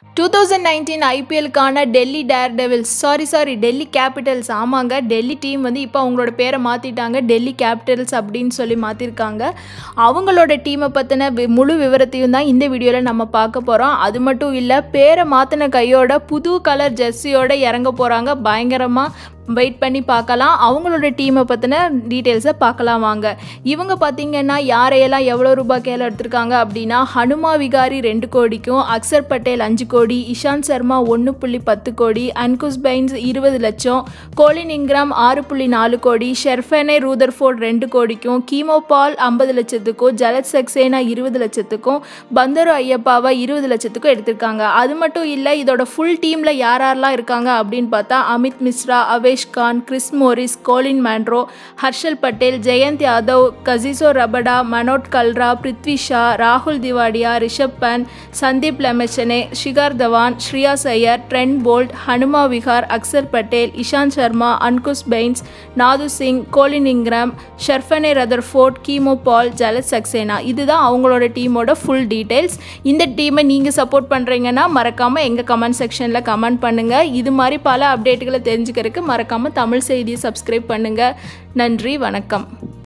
two thousand nineteen ஐபிஎல்க்கான Delhi Daredevils sorry sorry Delhi Capitals ஆமாங்க Delhi team வந்து இப்போ அவங்களோட பேரை மாற்றிட்டாங்க டெல்லி கேபிட்டல்ஸ் அப்படின்னு சொல்லி மாற்றிருக்காங்க அவங்களோட டீமை பற்றின முழு விவரத்தையும் தான் இந்த வீடியோவில் நம்ம பார்க்க போகிறோம் அது மட்டும் இல்லை பேரை மாற்றின கையோட புது கலர் ஜெர்சியோட இறங்க போகிறாங்க பயங்கரமாக வெயிட் பண்ணி பார்க்கலாம் அவங்களோட டீமை பற்றின டீட்டெயில்ஸை பார்க்கலாம் வாங்க இவங்க பார்த்தீங்கன்னா யாரையெல்லாம் எவ்வளோ ரூபாய் கேல எடுத்திருக்காங்க அப்படின்னா ஹனுமா விகாரி ரெண்டு கோடிக்கும் அக்சர் பட்டேல் அஞ்சு கோடி இஷாந்த் சர்மா ஒன்று புள்ளி பத்து கோடி அன்குஸ் பைன்ஸ் இருபது லட்சம் கோலின் இங்கிராம் ஆறு புள்ளி நாலு கோடி ஷெர்ஃபனே ரூதர்ஃபோர்ட் ரெண்டு கோடிக்கும் கீமோ பால் ஐம்பது லட்சத்துக்கும் ஜலத் சக்சேனா இருபது லட்சத்துக்கும் பந்தரு ஐயப்பாவை இருபது லட்சத்துக்கும் எடுத்திருக்காங்க அது மட்டும் இல்லை இதோட ஃபுல் டீமில் யார் யாரெல்லாம் இருக்காங்க அப்படின்னு பார்த்தா Amit Mishra Avesh Khan Chris Morris Colin Munro Harshal Patel Jayant Yadav Kagiso Rabada Manjot Kalra Prithvi Shaw ராகுல் Tewatia Rishabh Pant Sandeep Lamichhane Shikhar Dhawan Shreyas Iyer Trent Boult Hanuma Vihari Axar Patel Ishant Sharma Ankush Bains Nathu Singh Colin Ingram Sherfane Rutherford Keemo Paul Jalaj Saxena இதுதான் அவங்களோட டீமோட ஃபுல் டீட்டெயில்ஸ் இந்த டீமை நீங்கள் சப்போர்ட் பண்ணுறீங்கன்னா மறக்காமல் எங்கள் கமெண்ட் செக்ஷனில் கமெண்ட் பண்ணுங்கள் இது மாதிரி பல அப்டேட்டுகளை தெரிஞ்சுக்கிறதுக்கு மறக்காமல் தமிழ் செய்தியை சப்ஸ்கிரைப் பண்ணுங்கள் நன்றி வணக்கம்